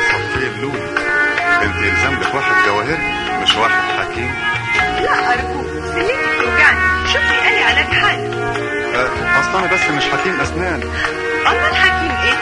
صفيه اللولي انت يلزمك واحد جواهري مش واحد حكيم لا أرجوك سنيني توجعني شوف لي أي علاج حالي أه، اصلا انا بس مش حكيم اسنان أما الحكيم إيه؟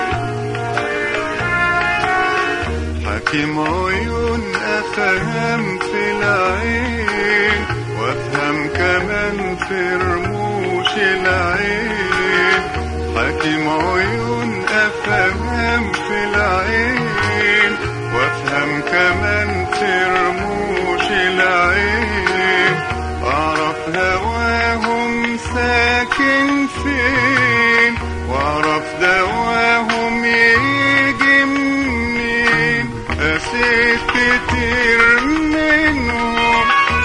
حكيم عيون افهم في العين وافهم كمان في رموش العين حكيم عيون افهم في العين وافهم كمان في رموش العين اعرف هواهم ساكن فين واعرف دواهم يجي منين قسيت كتير منهم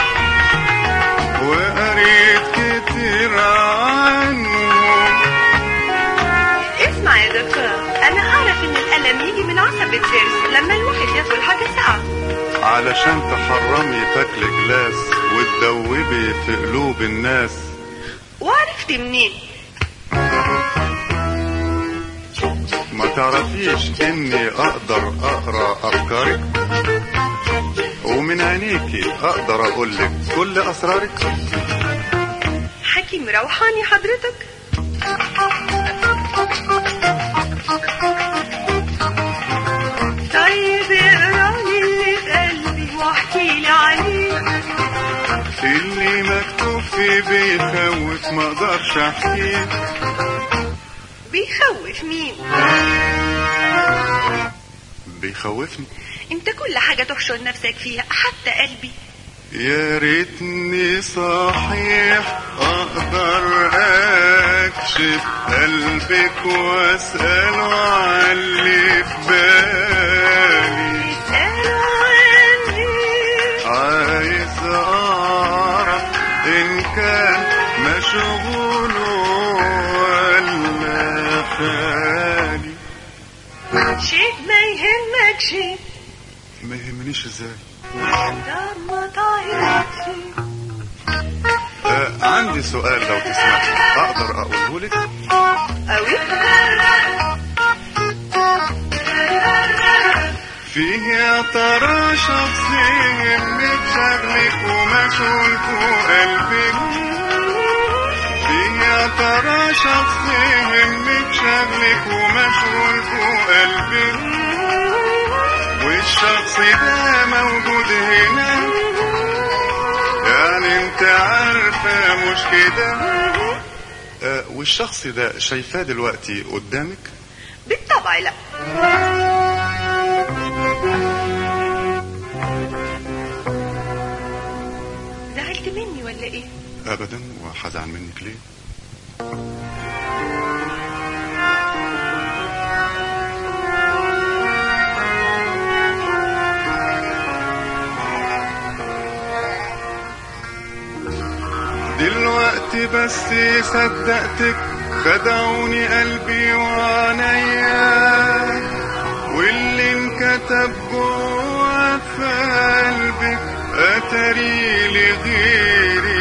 وقريت كتير عنهم اسمع يا دكتور أنا أعرف إن الألم يجي من عصب الضرس لما الواحد ياكل حاجة ساقعة علشان تحرمي تاكلي جلاس وتدوبي في قلوب الناس وعرفت منين؟ ما تعرفيش اني اقدر اقرا افكارك ومن عينيكي اقدر اقولك كل اسرارك حكيم روحاني حضرتك؟ طيب اقرالي اللي في قلبي واحكي لي عليه اللي مكتوب فيه بيخوف ما اقدرش احكيه بيخوف مين؟ بيخوفني انت كل حاجة تحشر نفسك فيها حتى قلبي يا ريتني صحيح اقدر اكشف قلبك واساله على اللي في بالي اسألوا عني عايز اعرف ان كان مشغول ولا خالي شيء ما يهمك شيء ما يهمنيش ازاي ده ما طايرك آه عندي سؤال لو تسمحي اقدر اقوله لك أوي فيه يا ترى شخص يهمك شغلك ومشغول فوق قلبك فيه يا ترى شخص يهمك شغلك ومشغول فوق قلبك والشخص ده موجود هنا يعني انت عارفة مش كده آه والشخص ده شايفاه دلوقتي قدامك بالطبع لا زعلت مني ولا ايه؟ ابدا وهزعل منك ليه دلوقتي بس صدقتك خدعوني قلبي وعينيا واللي انكتب جوا في قلبك اتري لغيري